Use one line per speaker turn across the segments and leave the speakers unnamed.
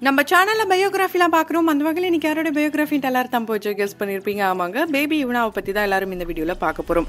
நம்ம சேனல்ல பயோகிராஃபிலாம் பார்க்குறோம் அந்த வகையில் இன்னைக்கு யாரோட பயோகிராஃபின்ட்டு எல்லாரும் தம்பு வச்சு கெஸ் பண்ணியிருப்பீங்க ஆமாங்க பேபி இவனாவை பற்றி தான் எல்லாரும் இந்த வீடியோவில் பார்க்க போகிறோம்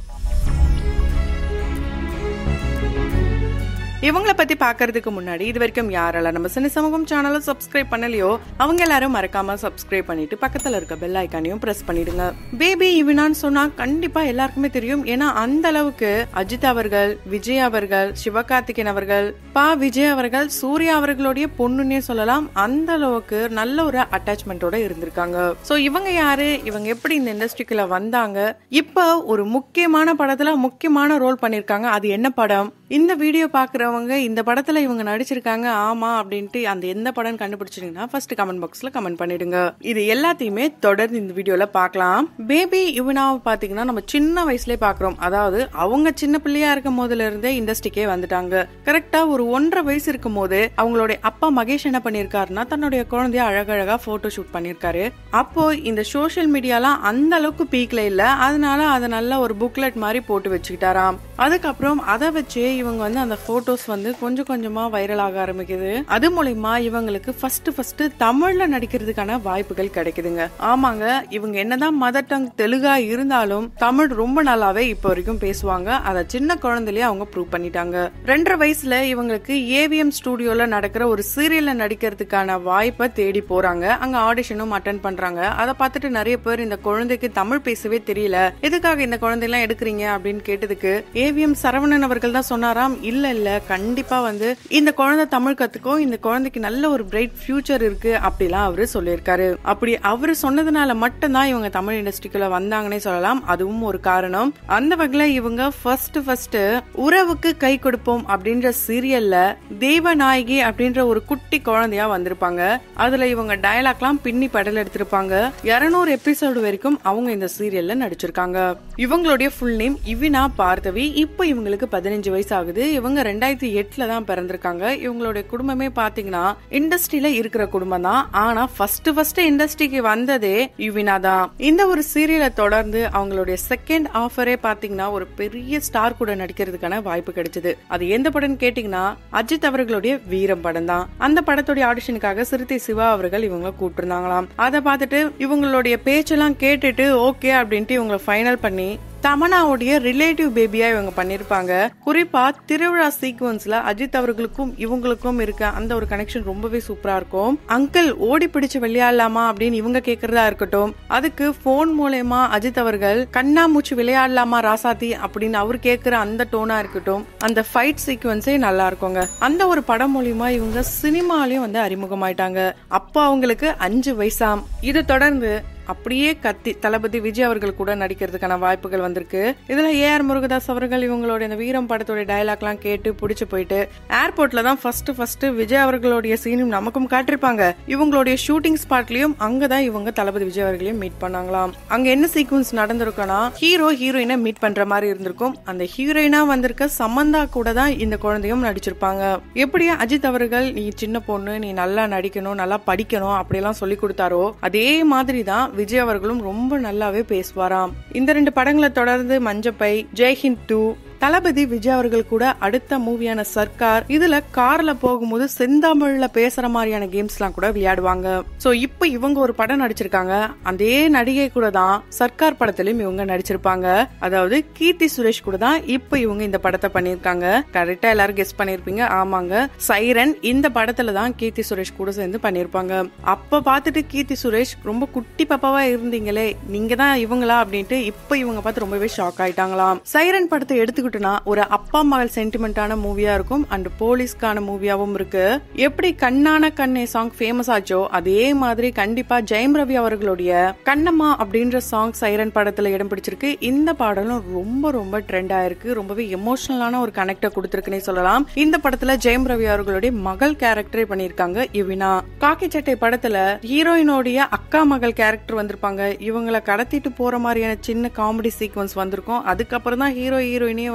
இவங்கள பத்தி பாக்குறதுக்கு முன்னாடி இது வரைக்கும் யாரெல்லாம் நம்ம சின்ன சமூகம் சேனலை சப்ஸ்கிரைப் பண்ணலையோ அவங்க எல்லாரும் மறக்காம சப்ஸ்கிரைப் பண்ணிட்டு பக்கத்துல இருக்க பெல் ஐக்கானையும் பிரஸ் பண்ணிடுங்க பேபி இவனான்னு சொன்னா கண்டிப்பா எல்லாருக்குமே தெரியும் ஏன்னா அந்த அளவுக்கு அஜித் அவர்கள் விஜய் அவர்கள் சிவகார்த்திகேயன் அவர்கள் பா விஜய் அவர்கள் சூர்யா அவர்களுடைய பொண்ணுன்னே சொல்லலாம் அந்த அளவுக்கு நல்ல ஒரு அட்டாச்மெண்டோட இருந்திருக்காங்க சோ இவங்க யாரு இவங்க எப்படி இந்த இண்டஸ்ட்ரிக்குள்ள வந்தாங்க இப்போ ஒரு முக்கியமான படத்துல முக்கியமான ரோல் பண்ணிருக்காங்க அது என்ன படம் இந்த வீடியோ பாக்குறவங்க இந்த படத்துல இவங்க நடிச்சிருக்காங்க ஆமா அப்படின்ட்டு அந்த எந்த படம் கண்டுபிடிச்சிருந்தீங்கன்னா ஃபர்ஸ்ட் கமெண்ட் பாக்ஸ்ல கமெண்ட் பண்ணிடுங்க இது எல்லாத்தையுமே தொடர்ந்து இந்த வீடியோல பார்க்கலாம் பேபி இவனாவை பாத்தீங்கன்னா நம்ம சின்ன வயசுலயே பாக்குறோம் அதாவது அவங்க சின்ன பிள்ளையா இருக்கும் போதுல இருந்தே இண்டஸ்ட்ரிக்கே வந்துட்டாங்க கரெக்டா ஒரு ஒன்றரை வயசு இருக்கும் போது அவங்களுடைய அப்பா மகேஷ் என்ன பண்ணிருக்காருன்னா தன்னுடைய குழந்தைய அழகழகா போட்டோ ஷூட் பண்ணிருக்காரு அப்போ இந்த சோசியல் மீடியாலாம் அந்த அளவுக்கு பீக்ல இல்ல அதனால அதை நல்ல ஒரு புக்லெட் மாதிரி போட்டு வச்சுக்கிட்டாராம் அதுக்கப்புறம் அதை வச்சு இவங்க வந்து அந்த போட்டோஸ் வந்து கொஞ்சம் கொஞ்சமா வைரல் ஆக ஆரம்பிக்குது அது மூலியமா இவங்களுக்கு ஃபர்ஸ்ட் ஃபர்ஸ்ட் தமிழ்ல நடிக்கிறதுக்கான வாய்ப்புகள் கிடைக்குதுங்க ஆமாங்க இவங்க என்னதான் மதர் டங் தெலுங்கா இருந்தாலும் தமிழ் ரொம்ப நல்லாவே இப்போ வரைக்கும் பேசுவாங்க அதை சின்ன குழந்தைலயே அவங்க ப்ரூவ் பண்ணிட்டாங்க ரெண்டரை வயசுல இவங்களுக்கு ஏவிஎம் ஸ்டுடியோல நடக்கிற ஒரு சீரியல்ல நடிக்கிறதுக்கான வாய்ப்பை தேடி போறாங்க அங்க ஆடிஷனும் அட்டன் பண்றாங்க அதை பார்த்துட்டு நிறைய பேர் இந்த குழந்தைக்கு தமிழ் பேசவே தெரியல எதுக்காக இந்த குழந்தையெல்லாம் எடுக்கிறீங்க அப்படின்னு கேட்டதுக்கு ஏவிஎம் சரவணன் அவர்கள் தான் சொன்னாராம் இல்ல இல்ல கண்டிப்பா வந்து இந்த குழந்தை தமிழ் கத்துக்கும் இந்த குழந்தைக்கு நல்ல ஒரு பிரைட் ஃபியூச்சர் இருக்கு அப்படிலாம் அவரு சொல்லியிருக்காரு அப்படி அவரு சொன்னதுனால மட்டும்தான் இவங்க தமிழ் இண்டஸ்ட்ரிக்குள்ள வந்தாங்கன்னே சொல்லலாம் அதுவும் ஒரு காரணம் அந்த வகையில இவங்க ஃபர்ஸ்ட் ஃபர்ஸ்ட் உறவுக்கு கை கொடுப்போம் அப்படின்ற சீரியல்ல தேவநாயகி அப்படின்ற ஒரு குட்டி குழந்தையா வந்திருப்பாங்க அதுல இவங்க டயலாக்லாம் பின்னி படல் எடுத்திருப்பாங்க இருநூறு எபிசோடு வரைக்கும் அவங்க இந்த சீரியல்ல நடிச்சிருக்காங்க இவங்களுடைய ஃபுல் நேம் இவினா பார்தவி இப்போ இவங்களுக்கு பதினஞ்சு வயசு ஆகுது இவங்க ரெண்டாயிரத்தி எட்டுல தான் பிறந்திருக்காங்க இவங்களுடைய குடும்பமே பாத்தீங்கன்னா இண்டஸ்ட்ரியில இருக்கிற குடும்பம் தான் ஆனா ஃபர்ஸ்ட் ஃபர்ஸ்ட் இண்டஸ்ட்ரிக்கு வந்ததே யுவினா தான் இந்த ஒரு சீரியலை தொடர்ந்து அவங்களுடைய செகண்ட் ஆஃபரே பாத்தீங்கன்னா ஒரு பெரிய ஸ்டார் கூட நடிக்கிறதுக்கான வாய்ப்பு கிடைச்சது அது எந்த படம்னு கேட்டீங்கன்னா அஜித் அவர்களுடைய வீரம் படம் தான் அந்த படத்துடைய ஆடிஷனுக்காக சிறுத்தை சிவா அவர்கள் இவங்க கூப்பிட்டுருந்தாங்களாம் அதை பார்த்துட்டு இவங்களுடைய பேச்செல்லாம் கேட்டுட்டு ஓகே அப்படின்ட்டு இவங்களை ஃபைனல் பண்ணி தமனாவுடைய ரிலேட்டிவ் பேபியா இவங்க பண்ணிருப்பாங்க குறிப்பா திருவிழா சீக்வன்ஸ்ல அஜித் அவர்களுக்கும் இவங்களுக்கும் இருக்க அந்த ஒரு கனெக்ஷன் ரொம்பவே சூப்பரா இருக்கும் அங்கிள் ஓடி பிடிச்சு விளையாடலாமா அப்படின்னு இவங்க கேக்குறதா இருக்கட்டும் அதுக்கு போன் மூலயமா அஜித் அவர்கள் கண்ணாமூச்சி விளையாடலாமா ராசாத்தி அப்படின்னு அவர் கேக்குற அந்த டோனா இருக்கட்டும் அந்த ஃபைட் சீக்வன்ஸே நல்லா இருக்குங்க அந்த ஒரு படம் மூலியமா இவங்க சினிமாலயும் வந்து அறிமுகமாயிட்டாங்க அப்போ அவங்களுக்கு அஞ்சு வயசாம் இதை தொடர்ந்து அப்படியே கத்தி தளபதி விஜய் அவர்கள் கூட நடிக்கிறதுக்கான வாய்ப்புகள் வந்திருக்கு இதுல ஏ ஆர் முருகதாஸ் அவர்கள் இவங்களோட இந்த வீரம் படத்தோட டயலாக்லாம் கேட்டு பிடிச்சு போயிட்டு ஏர்போர்ட்ல தான் ஃபர்ஸ்ட் ஃபர்ஸ்ட் விஜய் அவர்களுடைய சீனும் நமக்கும் காட்டிருப்பாங்க இவங்களுடைய ஷூட்டிங் ஸ்பாட்லயும் அங்கதான் இவங்க தளபதி விஜய் அவர்களையும் மீட் பண்ணாங்களாம் அங்க என்ன சீக்வன்ஸ் நடந்திருக்குன்னா ஹீரோ ஹீரோயினை மீட் பண்ற மாதிரி இருந்திருக்கும் அந்த ஹீரோயினா வந்திருக்க சமந்தா கூட தான் இந்த குழந்தையும் நடிச்சிருப்பாங்க எப்படியா அஜித் அவர்கள் நீ சின்ன பொண்ணு நீ நல்லா நடிக்கணும் நல்லா படிக்கணும் அப்படியெல்லாம் சொல்லி கொடுத்தாரோ அதே மாதிரி தான் விஜய் அவர்களும் ரொம்ப நல்லாவே பேசுவாராம் இந்த ரெண்டு படங்களை தொடர்ந்து மஞ்சப்பை ஜெய்ஹிந்த் டூ தளபதி விஜய் அவர்கள் கூட அடுத்த மூவியான சர்க்கார் இதுல கார்ல போகும்போது செந்தாமிழ்ல பேசுற மாதிரியான கேம்ஸ் எல்லாம் கூட விளையாடுவாங்க சோ இப்ப இவங்க ஒரு படம் நடிச்சிருக்காங்க அதே நடிகை கூட தான் சர்க்கார் படத்திலும் இவங்க நடிச்சிருப்பாங்க அதாவது கீர்த்தி சுரேஷ் கூட தான் இப்ப இவங்க இந்த படத்தை பண்ணிருக்காங்க கரெக்டா எல்லாரும் கெஸ் பண்ணிருப்பீங்க ஆமாங்க சைரன் இந்த படத்துல தான் கீர்த்தி சுரேஷ் கூட சேர்ந்து பண்ணிருப்பாங்க அப்ப பார்த்துட்டு கீர்த்தி சுரேஷ் ரொம்ப குட்டி பாப்பாவா இருந்தீங்களே நீங்க தான் இவங்களா அப்படின்ட்டு இப்ப இவங்க பார்த்து ரொம்பவே ஷாக் ஆயிட்டாங்களாம் சைரன் படத்தை எடுத்து எடுத்துக்கிட்டோம்னா ஒரு அப்பா மகள் சென்டிமெண்டான மூவியா இருக்கும் அண்ட் போலீஸ்க்கான மூவியாவும் இருக்கு எப்படி கண்ணான கண்ணே சாங் ஃபேமஸ் ஆச்சோ அதே மாதிரி கண்டிப்பா ஜெயம் ரவி அவர்களுடைய கண்ணம்மா அப்படின்ற சாங் சைரன் படத்துல இடம் பிடிச்சிருக்கு இந்த பாடலும் ரொம்ப ரொம்ப ட்ரெண்ட் ஆயிருக்கு ரொம்பவே எமோஷனலான ஒரு கனெக்ட கொடுத்திருக்குன்னே சொல்லலாம் இந்த படத்துல ஜெயம் ரவி அவர்களுடைய மகள் கேரக்டரே பண்ணிருக்காங்க யுவினா காக்கி சட்டை படத்துல ஹீரோயினோடைய அக்கா மகள் கேரக்டர் வந்திருப்பாங்க இவங்களை கடத்திட்டு போற மாதிரியான சின்ன காமெடி சீக்வன்ஸ் வந்திருக்கும் அதுக்கப்புறம் தான் ஹீரோ ஹீரோயினே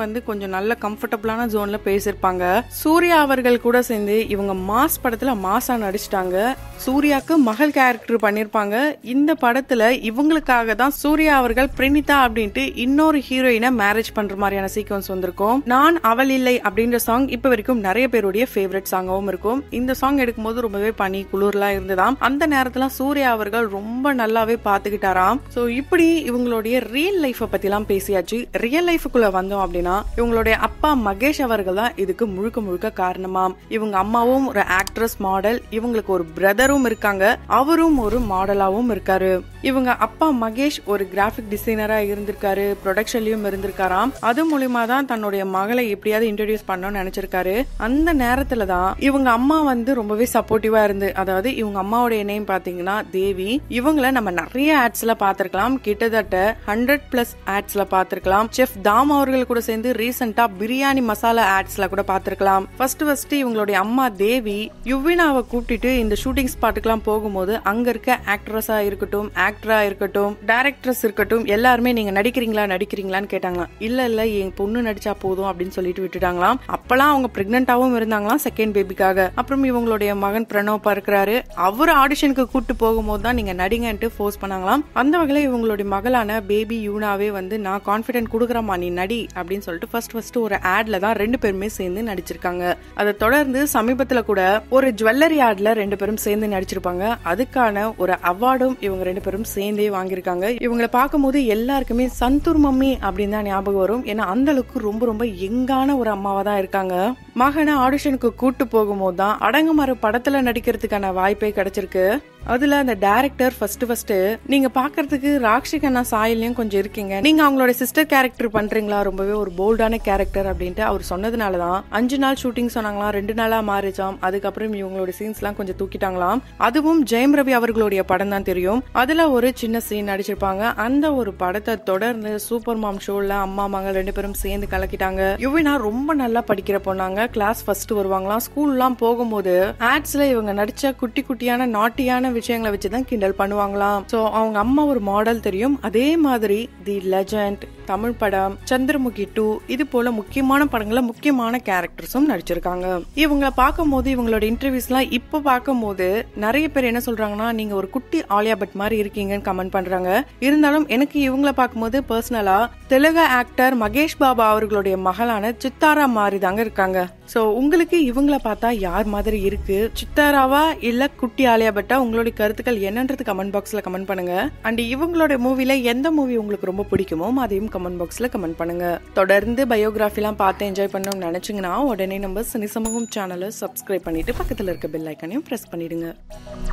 வந்து கொஞ்சம் நல்ல கம்ஃபர்டபுளான ஜோன்ல பேசியிருப்பாங்க சூர்யா அவர்கள் கூட சேர்ந்து இவங்க மாஸ் படத்துல மாசா நடிச்சிட்டாங்க சூர்யாக்கு மகள் கேரக்டர் பண்ணிருப்பாங்க இந்த படத்துல இவங்களுக்காக தான் சூர்யா அவர்கள் பிரினிதா அப்படின்ட்டு இன்னொரு ஹீரோயினை மேரேஜ் பண்ற மாதிரியான சீக்வன்ஸ் வந்திருக்கும் நான் அவள் இல்லை அப்படின்ற சாங் இப்ப வரைக்கும் நிறைய பேருடைய ஃபேவரட் சாங்காவும் இருக்கும் இந்த சாங் எடுக்கும்போது ரொம்பவே பனி குளிர்லாம் இருந்ததாம் அந்த நேரத்துல சூர்யா அவர்கள் ரொம்ப நல்லாவே பாத்துக்கிட்டாராம் சோ இப்படி இவங்களுடைய ரியல் லைஃப பத்தி எல்லாம் பேசியாச்சு ரியல் லைஃபுக்குள்ள வந்தோம் அப்படின்னா இவங்களுடைய அப்பா மகேஷ் அவர்கள் தான் இதுக்கு முழுக்க முழுக்க காரணமாம் இவங்க அம்மாவும் ஒரு ஆக்ட்ரஸ் மாடல் இவங்களுக்கு ஒரு பிரதரும் இருக்காங்க அவரும் ஒரு மாடலாவும் இருக்காரு இவங்க அப்பா மகேஷ் ஒரு கிராஃபிக் டிசைனரா இருந்திருக்காரு ப்ரொடக்ஷன்லயும் இருந்திருக்காராம் அது மூலியமா தான் தன்னுடைய மகளை எப்படியாவது இன்ட்ரடியூஸ் பண்ணணும்னு நினைச்சிருக்காரு அந்த நேரத்துல தான் இவங்க அம்மா வந்து ரொம்பவே சப்போர்ட்டிவா இருந்து அதாவது இவங்க அம்மாவுடைய நேம் பாத்தீங்கன்னா தேவி இவங்கள நம்ம நிறைய ஆட்ஸ்ல பாத்திருக்கலாம் கிட்டத்தட்ட ஹண்ட்ரட் பிளஸ் ஆட்ஸ்ல பாத்திருக்கலாம் செஃப் தாம் அவர்கள் கூட சேர்ந்து ரீசெண்டா பிரியாணி மசாலா ஆட்ஸ்ல கூட பாத்திருக்கலாம் ஃபர்ஸ்ட் ஃபர்ஸ்ட் இவங்களுடைய அம்மா தேவி யுவினாவை கூப்பிட்டுட்டு இந்த ஷூட்டிங் ஸ்பாட்டுக்கெல்லாம் போகும்போது அங்க இருக்க ஆக்ட்ரஸா இருக்கட்டும் ஆக்டரா இருக்கட்டும் டைரக்டர்ஸ் இருக்கட்டும் எல்லாருமே நீங்க நடிக்கிறீங்களா நடிக்கிறீங்களான்னு கேட்டாங்களாம் இல்ல இல்ல என் பொண்ணு நடிச்சா போதும் அப்படின்னு சொல்லிட்டு விட்டுட்டாங்களாம் அப்பெல்லாம் அவங்க பிரெக்னென்டாவும் இருந்தாங்களாம் செகண்ட் பேபிக்காக அப்புறம் இவங்களுடைய மகன் பிரணவ் இருக்கிறாரு அவர் ஆடிஷனுக்கு கூட்டு போகும்போது தான் நீங்க நடிங்கன்ட்டு ஃபோர்ஸ் பண்ணாங்களாம் அந்த வகையில இவங்களுடைய மகளான பேபி யூனாவே வந்து நான் கான்பிடன்ட் கொடுக்குறமா நீ நடி அப்படின்னு சொல்லிட்டு ஃபர்ஸ்ட் ஃபர்ஸ்ட் ஒரு ஆட்ல தான் ரெண்டு பேருமே சேர்ந்து நடிச்சிருக்காங்க அதை தொடர்ந்து சமீபத்துல கூட ஒரு ஜுவல்லரி ஆட்ல ரெண்டு பேரும் சேர்ந்து நடிச்சிருப்பாங்க அதுக்கான ஒரு அவார்டும் இவங்க ரெண்டு பேரும் சேர்ந்தே வாங்கியிருக்காங்க இவங்களை பார்க்கும்போது எல்லாருக்குமே சந்தூர் மம்மி அப்படின்னு தான் ஞாபகம் வரும் ஏன்னா அந்த அளவுக்கு ரொம்ப ரொம்ப எங்கான ஒரு அம்மாவா தான் இருக்காங்க மகனை ஆடிஷனுக்கு கூட்டு போகும்போது தான் அடங்குமர படத்துல நடிக்கிறதுக்கான வாய்ப்பே கிடைச்சிருக்கு அதுல அந்த டைரக்டர் ஃபர்ஸ்ட் ஃபர்ஸ்ட் நீங்க பாக்குறதுக்கு ராக்ஷிகண்ணா சாயல்லையும் கொஞ்சம் இருக்கீங்க நீங்க அவங்களோட சிஸ்டர் கேரக்டர் பண்றீங்களா ரொம்பவே ஒரு போல்டான கேரக்டர் அப்படின்ட்டு அவர் சொன்னதுனாலதான் அஞ்சு நாள் ஷூட்டிங் சொன்னாங்களாம் ரெண்டு நாளா மாறிச்சாம் அதுக்கப்புறம் இவங்களோட சீன்ஸ் எல்லாம் கொஞ்சம் தூக்கிட்டாங்களாம் அதுவும் ஜெயம் ரவி அவர்களுடைய படம் தான் தெரியும் அதுல ஒரு சின்ன சீன் நடிச்சிருப்பாங்க அந்த ஒரு படத்தை தொடர்ந்து சூப்பர் மாம் ஷோல அம்மா மகள் ரெண்டு பேரும் சேர்ந்து கலக்கிட்டாங்க யுவினா ரொம்ப நல்லா படிக்கிற பொண்ணாங்க கிளாஸ் ஃபர்ஸ்ட் வருவாங்களாம் ஸ்கூல்லாம் போகும்போது ஆட்ஸ்ல இவங்க நடிச்ச குட்டி குட்டியான நாட்டியான விஷயங்களை வச்சுதான் கிண்டல் பண்ணுவாங்களாம் சோ அவங்க அம்மா ஒரு மாடல் தெரியும் அதே மாதிரி தி லெஜண்ட் தமிழ் படம் சந்திரமுகி டூ இது போல முக்கியமான படங்கள்ல முக்கியமான கேரக்டர்ஸும் நடிச்சிருக்காங்க இவங்களை பார்க்கும்போது இவங்களோட இன்டர்வியூஸ் எல்லாம் இப்ப பார்க்கும்போது நிறைய பேர் என்ன சொல்றாங்கன்னா நீங்க ஒரு குட்டி ஆலியா பட் மாதிரி இருக்கீங்கன்னு கமெண்ட் பண்றாங்க இருந்தாலும் எனக்கு இவங்களை பார்க்கும்போது பர்சனலா தெலுங்கு ஆக்டர் மகேஷ் பாபா அவர்களுடைய மகளான சித்தாரா மாதிரி தாங்க இருக்காங்க சோ உங்களுக்கு இவங்கள பார்த்தா யார் மாதிரி இருக்கு சித்தாராவா இல்ல குட்டி ஆலியா பட்டா உங்களுடைய கருத்துக்கள் என்னன்றது கமெண்ட் பாக்ஸ்ல கமெண்ட் பண்ணுங்க அண்ட் இவங்களோட மூவில எந்த மூவி உங்களுக்கு ரொம்ப பிடிக்குமோ அதையும் கமெண்ட் பாக்ஸ்ல கமெண்ட் பண்ணுங்க தொடர்ந்து பயோகிராஃபிலாம் பார்த்து என்ஜாய் பண்ணணும்னு நினைச்சீங்கன்னா உடனே நம்ம சினி சமூகம் சேனலை சப்ஸ்கிரைப் பண்ணிட்டு பக்கத்துல இருக்க பெல் ஐக்கனையும் பிரஸ் பண்ணிடுங்க